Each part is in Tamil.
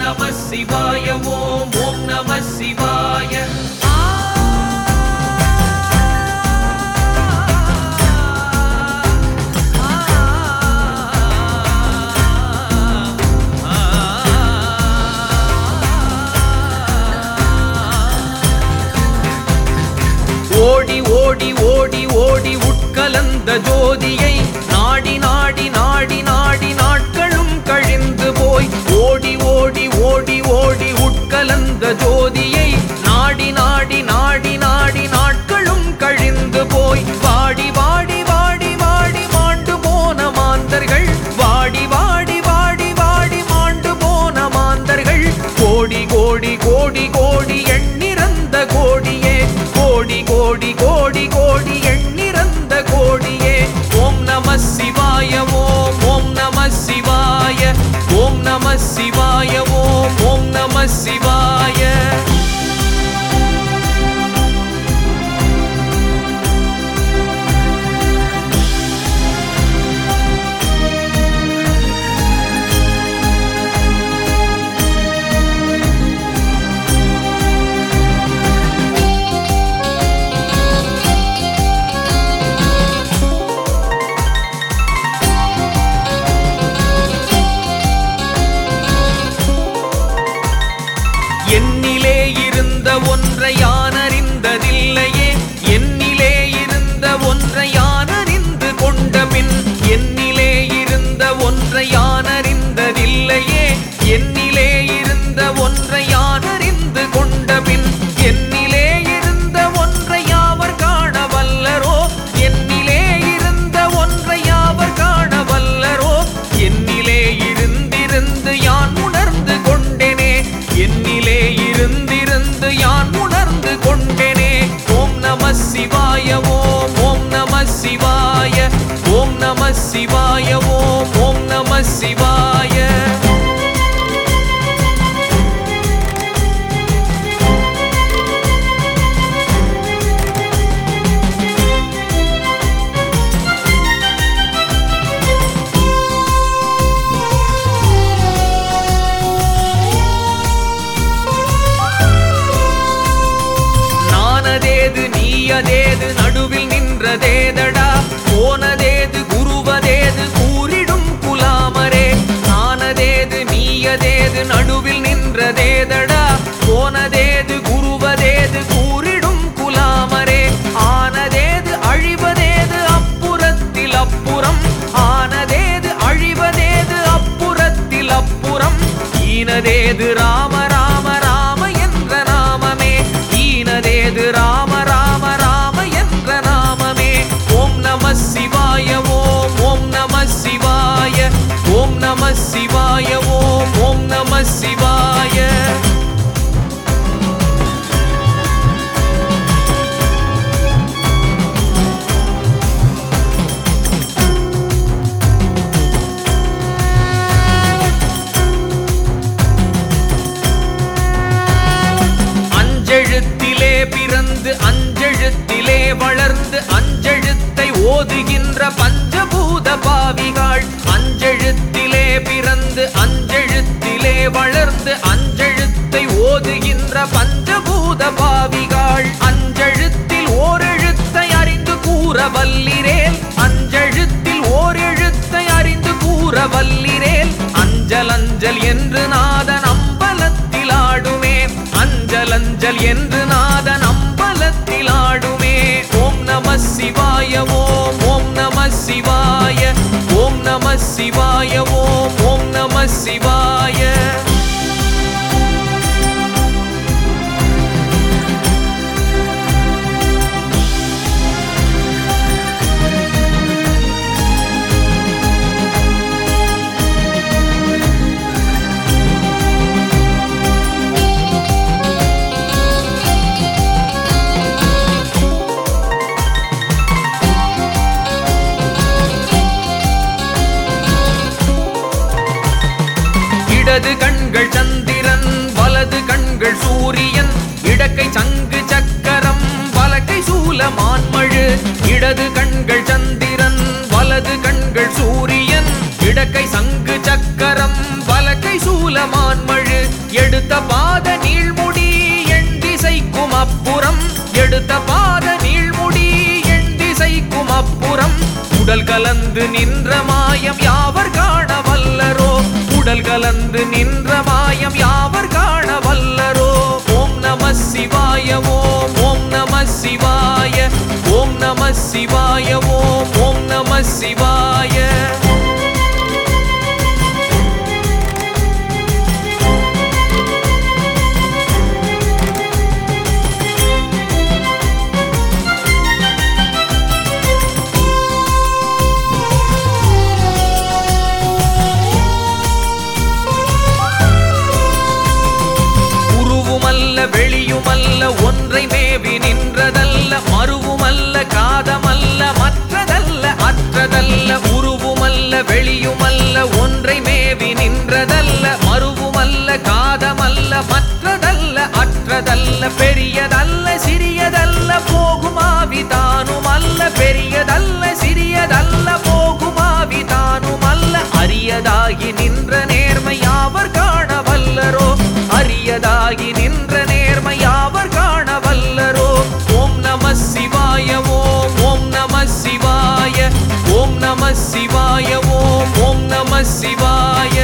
நம சிவாய ஓம் ஓம் நம சிவாய ஓடி ஓடி ஓடி ஓடி உட்கலந்த ஜோதியை நாடி நாடி நாடி நாடி நாட்களும் கழிந்து போய் ஓடி ஓடி ஓடி ஓடி உட்கலந்த ஜோதியை நாடி நாடி நாடி நாடி நாட்களும் கழிந்து போய் வாடி வாடி வாடி வாடி மாண்டு போன மாந்தர்கள் வாடி வாடி வாடி வாடி மாண்டு போன மாந்தர்கள் கோடி கோடி கோடி கோடி எண்ணிறந்த கோடியே கோடி கோடி கோடி கோடி எண்ணிறந்த கோடியே ஓம் நம சிவாய ஓம் ஓம் நம சிவாய ஓம் நம சிவாய ஓம் ஓம் நம சிவாய என்னிலே இருந்த ஒன்றை யான் அறிந்ததில்லையே என்னிலே இருந்த ஒன்றை யான் அறிந்து கொண்ட பின் என்னிலே இருந்த ஒன்றை யான் அறிந்ததில்லையே என்னிலே இருந்த ஒன்றை யான் அறிந்து கொண்ட பின் என்னிலே இருந்த ஒன்றை யாவர் காண வல்லரோ என்னிலே இருந்த ஒன்றை யாவர் காண வல்லரோ என்னிலே இருந்திருந்து யான் உணர்ந்து கொண்டேனே என்னிலே இருந்திருந்து யான் உணர்ந்து கொண்டேனே ஓம் நம சிவாய ஓம் ஓம் நம சிவாய ஓம் நம சிவாய ஓம் ஓம் நம சிவாய நானதேது நீயதேது நடுவில் நின்றதேதடா போனதேது குருவதேது கூறிடும் குலாமரே நானதேது நீயதேது நடுவில் நின்றதேதடா போனதேது குருவதேது கூறிடும் குலாமரே ஆனதேது அழிவதேது அப்புறத்தில் அப்புறம் ஆனதேது அழிவதேது அப்புறத்தில் அப்புறம் ஈனதேது ராம ராம ராம என்ற நாமமே ஈனதேது ராம ராம ராம என்ற நாமமே ஓம் நம சிவாய ஓம் ஓம் நம சிவாய ஓம் நம சிவாய ஓம் ஓம் நம சிவாய அஞ்செழுத்திலே பிறந்து அஞ்செழுத்திலே வளர்ந்து அஞ்செழுத்தை ஓதுகின்ற பஞ்சபூத பாவிகாள் அஞ்செழுத்திலே பிறந்து அஞ்செழுத்திலே வளர்ந்து அஞ்செழுத்தை ஓதுகின்ற பஞ்சபூத பாவிகாள் அஞ்செழுத்தில் ஓரெழுத்தை அறிந்து கூற வல்லிரேல் அஞ்செழுத்தில் ஓரெழுத்தை அறிந்து கூற வல்லிரேல் அஞ்சல் அஞ்சல் என்று நாதன் அம்பலத்தில் ஆடுமே அஞ்சல் அஞ்சல் என்று நாதன் அம்பலத்தில் ஆடுமே ஓம் நம சிவாய ஓம் ஓம் நம சிவாய ஓம் நம சிவாய ஓம் ஓம் நம சிவாய இடது கண்கள் சந்திரன் வலது கண்கள் சூரியன் இடக்கை சங்கு சக்கரம் வலக்கை சூலமான்மழு இடது கண்கள் சந்திரன் வலது கண்கள் சூரியன் இடக்கை சங்கு சக்கரம் வலக்கை சூலமா மான்மழு எடுத்த பாத நீள்முடி எண் திசைக்கும் அப்புறம் எடுத்த பாத நீள்முடி எண் திசைக்கும் அப்புறம் உடல் கலந்து நின்ற மாயம் யாவர் காண வல்லரோ உடல் கலந்து நின்ற மாயம் யாவர் காண வல்லரோ ஓம் நம சிவாய ஓம் ஓம் நம சிவாய ஓம் நம சிவாய ஓம் ஓம் நம சிவாய உருவுமல்ல வெளியுமல்ல ஒன்றை மேவி நின்றதல்ல மறுவுமல்ல காதமல்ல மற்றதல்ல அற்றதல்ல உருவுமல்ல வெளியுமல்ல ஒன்றை மேவி நின்றதல்ல மறுவுமல்ல காதமல்ல மற்றதல்ல அற்றதல்ல பெரியதல்ல சிறியதல்ல போகுமாவி தானுமல்ல பெரியதல்ல சிறியதல்ல போகுமாவி தானுமல்ல அரியதாகி நின்ற நேர்மை யாவர் காண வல்லரோ அரியதாகி நின்ற நேர்மை யாவர் காண வல்லரோ ஓம் நம சிவாய ஓம் ஓம் நம சிவாய ஓம் நம சிவாய ஓம் ஓம் நம சிவாய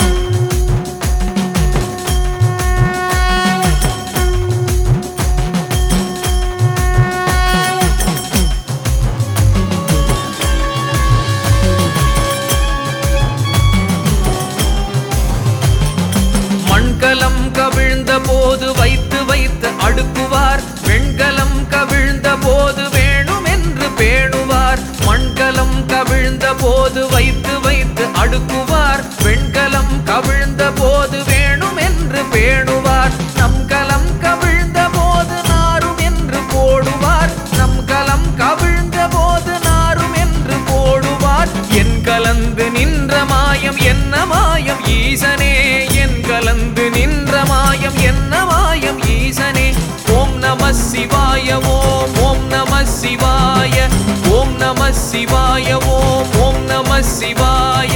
மண்கலம் கவிழ்ந்த போது வைத்து வைத்து அடுக்குவார் வெண்கலம் கவிழ்ந்த போது வேணும் என்று பேணுவார் மண்கலம் கவிழ்ந்த போது வைத்து வைத்து அடுக்குவார் வெண்கலம் கவிழ்ந்த போது வேணும் என்று பேணுவார் நம் கலம் கவிழ்ந்த போது நாரும் என்று போடுவார் நம் கலம் கவிழ்ந்த போது நாரும் என்று போடுவார் என் கலந்து நின்ற மாயம் என்ன மாயம் ஈசனே என் கலந்து நின்ற மாயம் என்ன மாயம் ஈசனே ஓம் நம சிவாய ஓம் ஓம் நம சிவாய ஓம் நம சிவாய ஓம் ஓம் நம சிவாய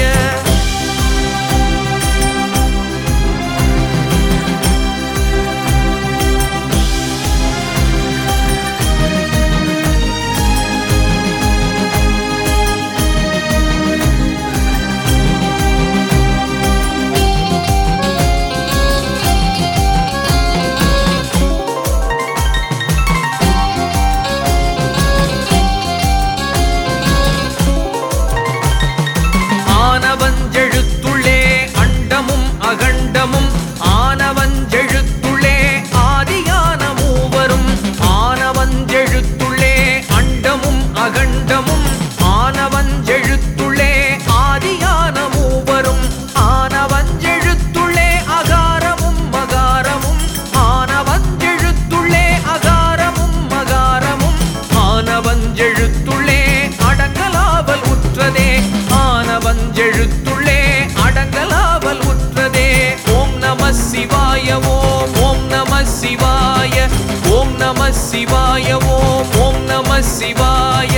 ஆனவஞ்செழுத்துள்ளே அண்டமும் அகண்டமும் ஆனவஞ்செழுத்துள்ளே ஆதியான மூவரும் ஆனவஞ்செழுத்துள்ளே அண்டமும் அகண்டமும் ஆனவஞ்செழுத்துள்ளே ஆதியான மூவரும் ஆனவஞ்செழுத்துள்ளே அகாரமும் மகாரமும் ஆனவஞ்செழுத்துள்ளே அகாரமும் மகாரமும் ஆனவஞ்செழுத்துள்ளே அடங்கலாவல் உற்றதே ஆனவஞ்செழுத்துள்ளே அடங்கலாவல் உற்றதே ஓம் நம சிவாய ஓம் ஓம் நம சிவாய ஓம் நம சிவாய ஓம் ஓம் நம சிவாய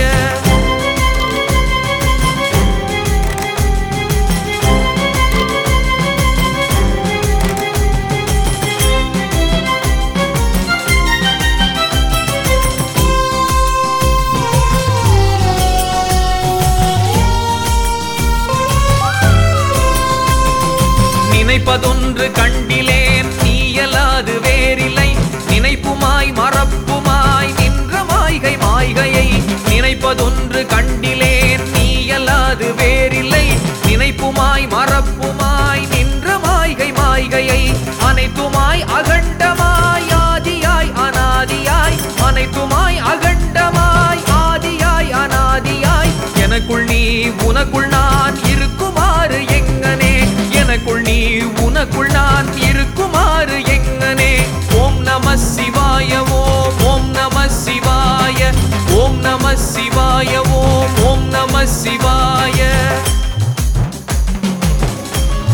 நினைப்பதொன்று கண்டிலேன் நீயலாது வேறில்லை நினைப்புமாய் மறப்புமாய் நின்ற மாய்கை மாய்கையை நினைப்பதொன்று கண்டிலேன் நீயலாது வேறில்லை நினைப்புமாய் மறப்புமாய் நின்ற மாய்கை மாய்கையை அனைத்துமாய் அகண்டமாய் ஆதியாய் அனாதியாய் அனைத்துமாய் அகண்டமாய் ஆதியாய் அனாதியாய் எனக்குள் நீ உனக்குள் நான் இருக்குமாறு எங்கனே எனக்குள் நீ உனக்குள் நான் இருக்குமாறு எங்கனே ஓம் நம சிவாய ஓம் ஓம் நம சிவாய ஓம் நம சிவாய ஓம் ஓம் நம சிவாய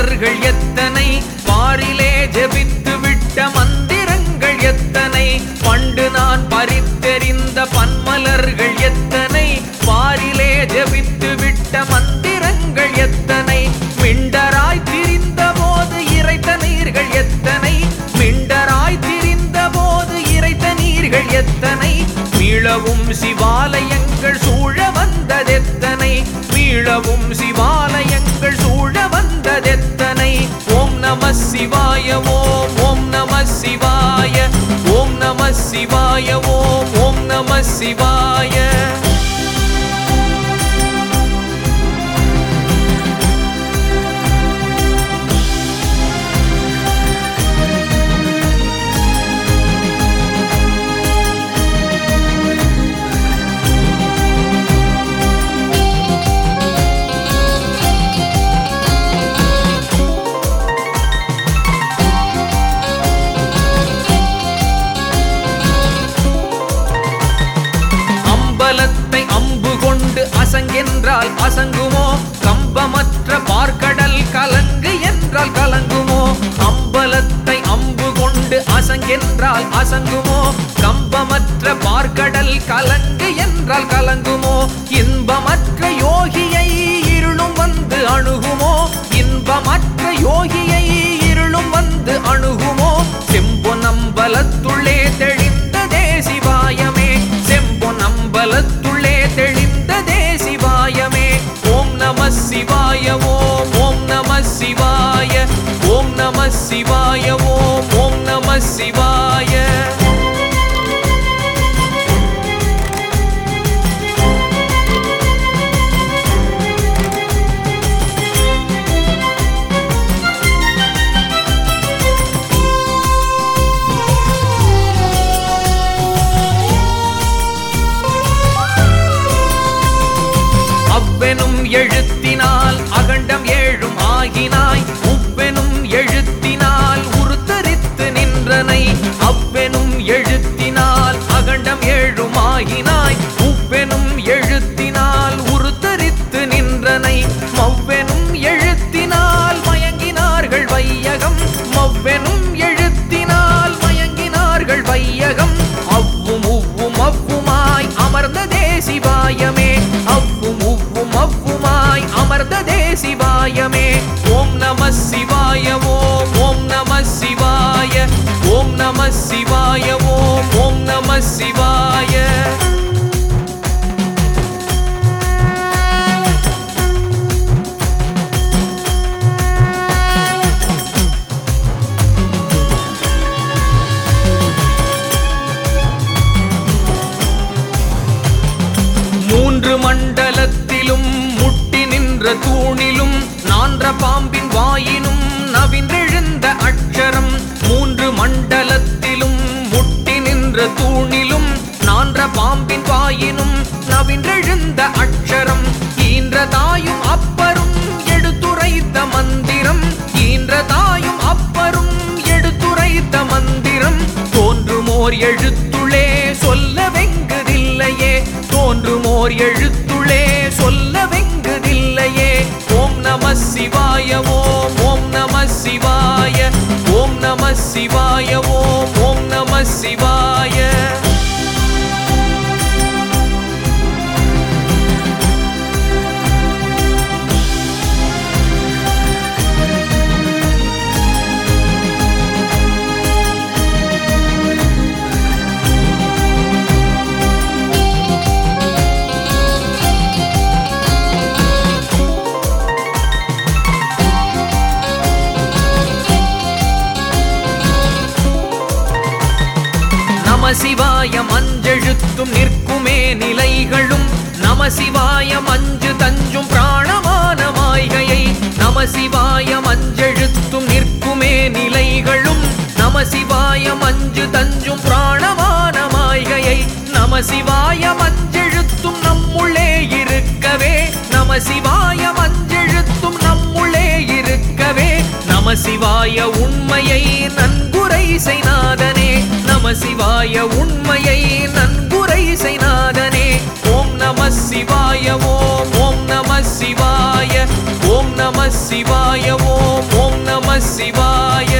பன்மலர்கள் எத்தனை பாரிலே ஜெபித்து விட்ட மந்திரங்கள் எத்தனை பண்டு நான் பறித்தெறிந்த பன்மலர்கள் எத்தனை பாரிலே ஜெபித்து விட்ட மந்திரங்கள் எத்தனை மிண்டராய் திரிந்த போது இறைத்த நீர்கள் எத்தனை மிண்டராய் திரிந்த போது இறைத்த நீர்கள் எத்தனை மீளவும் சிவாலயங்கள் சூழ வந்ததெத்தனை மீளவும் சிவாலயங்கள் சூழ வந்ததெத்தனை ஓம் நம சிவாய ஓம் ஓம் நம சிவாய ஓம் நம சிவாய ஓம் ஓம் நம சிவாய அம்பலத்தை அம்பு கொண்டு அசங்கென்றால் அசங்குமோ கம்பமற்ற பார்க்கடல் கலங்கு என்றால் கலங்குமோ அம்பலத்தை அம்பு கொண்டு அசங்கென்றால் அசங்குமோ கம்பமற்ற பார்க்கடல் கலங்கு என்றால் கலங்குமோ இன்பமற்ற யோகியை இருளும் வந்து அணுகுமோ இன்பமற்ற யோகியை இருளும் வந்து அணுகுமோ செம்பொனம்பலத்துள்ளே தெளிந்த தேசிவாயமே செம்பொனம்பலத்துள்ளே தெளிந்த தேசிவாயமே ஓம் நம சிவாய ஓம் ஓம் நம சிவாய ஓம் நம சிவாய ஓம் ஓம் நம சிவாய அவ்வெனும் எழுத்தினால் அகண்டம் ஏழும் ஆகினாய் உவ்வெனும் எழுத்தினால் உருத்தரித்து நின்றனை அவ்வெனும் எழுத்தினால் அகண்டம் ஏழும் ஆகினாய் உவ்வெனும் எழுத்தினால் உருத்தரித்து நின்றனை மவ்வெனும் எழுத்தினால் மயங்கினார்கள் வையகம் மவ்வெனும் எழுத்தினால் மயங்கினார்கள் வையகம் அவ்வும் உவ்வும் அவ்வுமாய் அமர்ந்த தேசிவாயமே அவ்வும் உவ்வும் அவ்வுமாய் அமர்ந்த தேசிவாயமே ஓம் நம சிவாய ஓம் ஓம் நம சிவாய ஓம் நம சிவாய ஓம் ஓம் நம சிவாய மூன்று மண்டலத்திலும் முட்டி நின்ற தூணிலும் நான்ற பாம்பின் வாயினும் நவின்றெழுந்த அட்சரம் மூன்று மண்டலத்திலும் முட்டி நின்ற தூணிலும் நான்ற பாம்பின் வாயினும் நவின்றெழுந்த அட்சரம் ஈன்ற தாயும் அப்பரும் எடுத்துரைத்த மந்திரம் ஈன்ற தாயும் அப்பரும் எடுத்துரைத்த மந்திரம் தோன்றுமோர் எழுத்துளே சொல்ல வெங்குதில்லையே தோன்றுமோர் எழுத்துளே சொல்ல வெங்குதில்லையே ஓம் நம சிவாய ஓம் ஓம் நம சிவாய ஓம் நம சிவாய ஓம் ஓம் நம சிவாய நம சிவாய மஞ்செழுத்தும் நிற்குமே நிலைகளும் நம சிவாய மஞ்சு தஞ்சும் பிராணமான மாய்கையை நம சிவாய மஞ்செழுத்தும் நிற்குமே நிலைகளும் நம சிவாய மஞ்சு தஞ்சும் பிராணமான மாய்கையை நம சிவாய மஞ்செழுத்தும் நம்முள்ளே இருக்கவே நம சிவாய மஞ்செழுத்தும் நம்முள்ளே இருக்கவே நம சிவாய உண்மையை நன்குரை செய்நாதனே நம சிவாய உண்மையை நன்குரை செய்நாதனே ஓம் நம நம சிவாய ஓம் ஓம் நம சிவாய ஓம் நம சிவாய ஓம் ஓம் நம சிவாய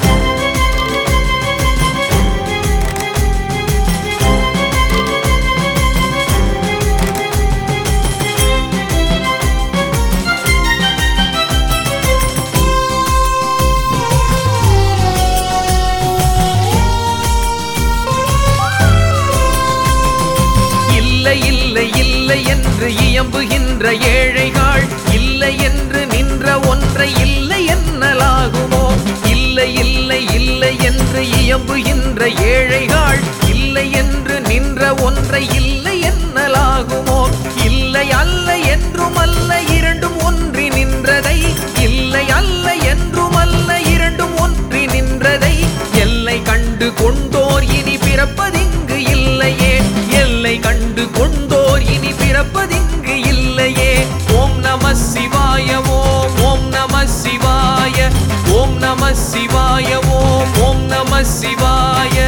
இல்லை இல்லை இல்லை என்று இயம்புகின்ற ஏழைகள் இல்லை என்று நின்ற ஒன்றை இல்லை என்னலாகுமோ இல்லை இல்லை இல்லை என்று இயம்புகின்ற ஏழைகள் இல்லை என்று நின்ற ஒன்றை இல்லை என்னலாகுமோ இல்லை அல்ல என்றும் அல்ல இரண்டும் ஒன்றி நின்றதை இல்லை அல்ல என்றும் அல்ல இரண்டும் ஒன்றி நின்றதை எல்லை கண்டு கொண்டோர் இனி பிறப்பதிங்கு இல்லையே எல்லை கண்டு கொண்டோர் இனி பிறப்பதிங்கு இல்லையே ஓம் நம சிவாய ஓம் ஓம் நம சிவாய ஓம் நம சிவாய ஓம் ஓம் நம சிவாய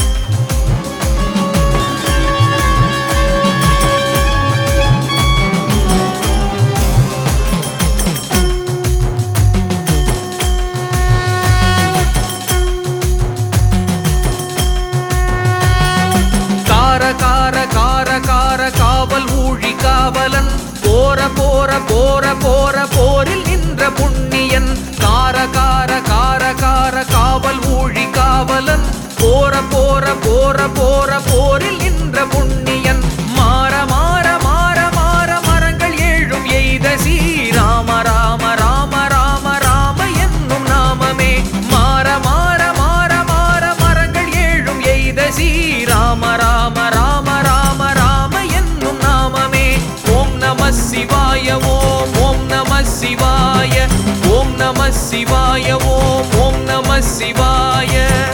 கார கார கார கார காவல் ஊழி காவலன் போர போர போர போர போரில் நின்ற புண்ணியன் கார கார கார கார காவல் ஊழி காவலன் போர போர போர போர போரில் நின்ற புண்ணியன் மாற மாற மாற மாற மரங்கள் ஏழும் எய்த ஸ்ரீராம ராம ராம ராம ராம என்னும் நாமமே மாற மாற மாற மாற மரங்கள் ஏழும் எய்த ஸ்ரீராம ராம ராம ராம ராம என்னும் நாமமே ஓம் நம சிவாய ஓம் ஓம் நம சிவாய ஓம் நம சிவாய ஓம் ஓம் நம சிவாய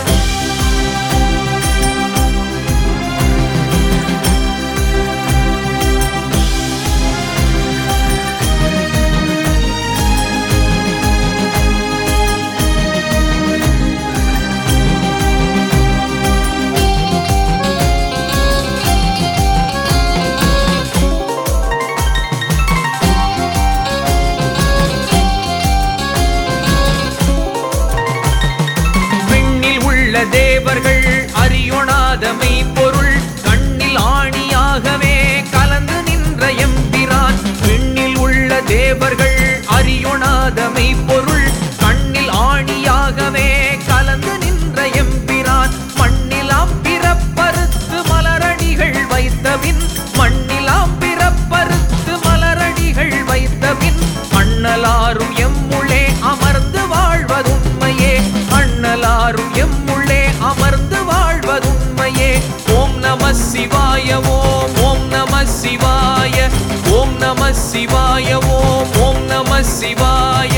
விண்ணில் உள்ள தேவர்கள் அறியொணாத மெய்ப்பொருள் கண்ணில் ஆணியாகவே கலந்து நின்ற எம்பிரான் விண்ணில் உள்ள தேவர்கள் அறியொணாத மெய்ப்பொருள் கண்ணில் ஆணியாகவே கலந்து நின்ற எம்பிரான் மண்ணிலாம் பிறப்பறுத்து மலரடிகள் வைத்தபின் மண்ணிலாம் பிறப்பறுத்து மலரடிகள் வைத்தபின் அண்ணலாரும் எம்முளே அமர்ந்து வாழ்வதுண்மையே அண்ணலாரும் எம்முள்ளே அமர்ந்து வாழ்வதுண்மையே ஓம் நம சிவாய ஓம் ஓம் நம சிவாய ஓம் நம சிவாய ஓம் ஓம் நம சிவாய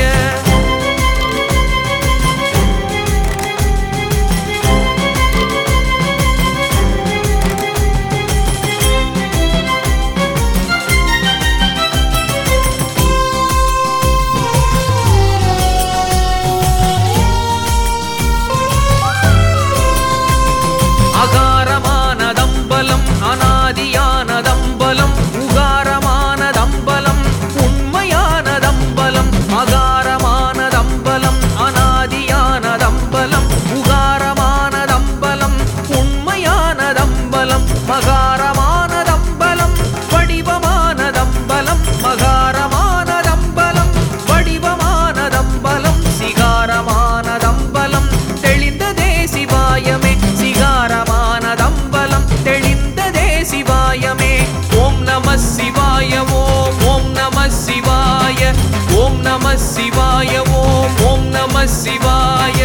அகாரமானதம்பலம் அனாதியானதம்பலம் உகாரமானதம்பலம் உண்மையானதம்பலம் அகாரமானதம்பலம் அனாதியானதம்பலம் உகாரமானதம்பலம் உண்மையானதம்பலம் மகாரமானதம்பலம் வடிவமானதம்பலம் மகாரமானதம்பலம் வடிவமானதம்பலம் சிகாரமானதம்பலம் தெளிந்ததே சிவாயமே சிகாரமானதம்பலம் தெளிந்ததே சிவாயமே ஓம் நம சிவாய ஓம் ஓம் நம சிவாய ஓம் நம சிவாய ஓம் ஓம் நம சிவாய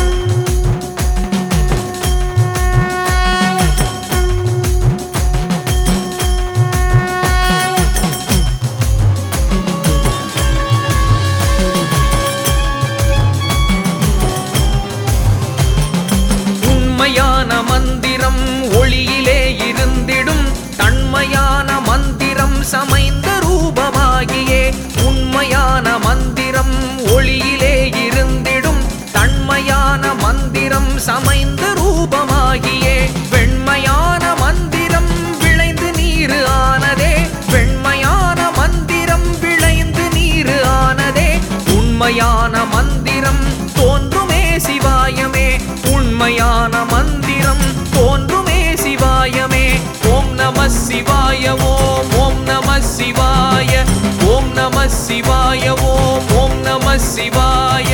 உண்மையான மந்திரம் ஒளியிலே இருந்திடும் தன்மையான மந்திரம் சமைந்த ரூபமாகியே உண்மையான மந்திரம் ஒளியிலே இருந்திடும் நம சிவாய ஓம் ஓம் நம சிவாய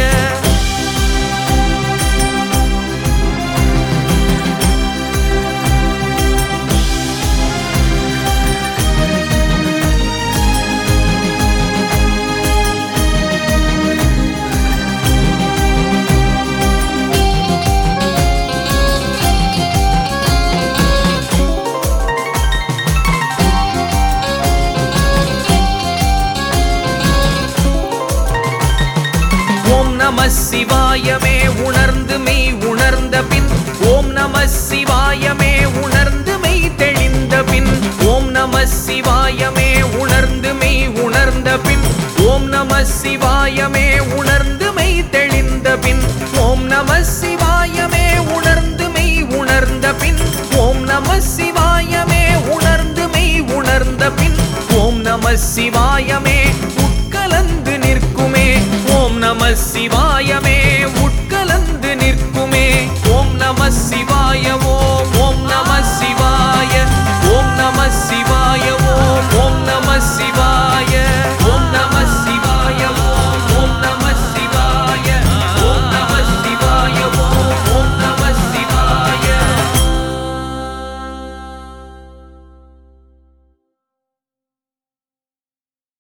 ஓம் நம சிவாயமே உணர்ந்து மெய் உணர்ந்த பின் ஓம் நம சிவாயமே உணர்ந்து மெய் தெளிந்த பின் ஓம் நம சிவாயமே உணர்ந்து மெய் உணர்ந்த பின் ஓம் நம சிவாயமே உணர்ந்து மெய் தெளிந்த பின் ஓம் நம சிவாயமே உணர்ந்து மெய் உணர்ந்த பின் ஓம் நம சிவாயமே உணர்ந்து மெய் உணர்ந்த பின் ஓம் நம சிவாயமே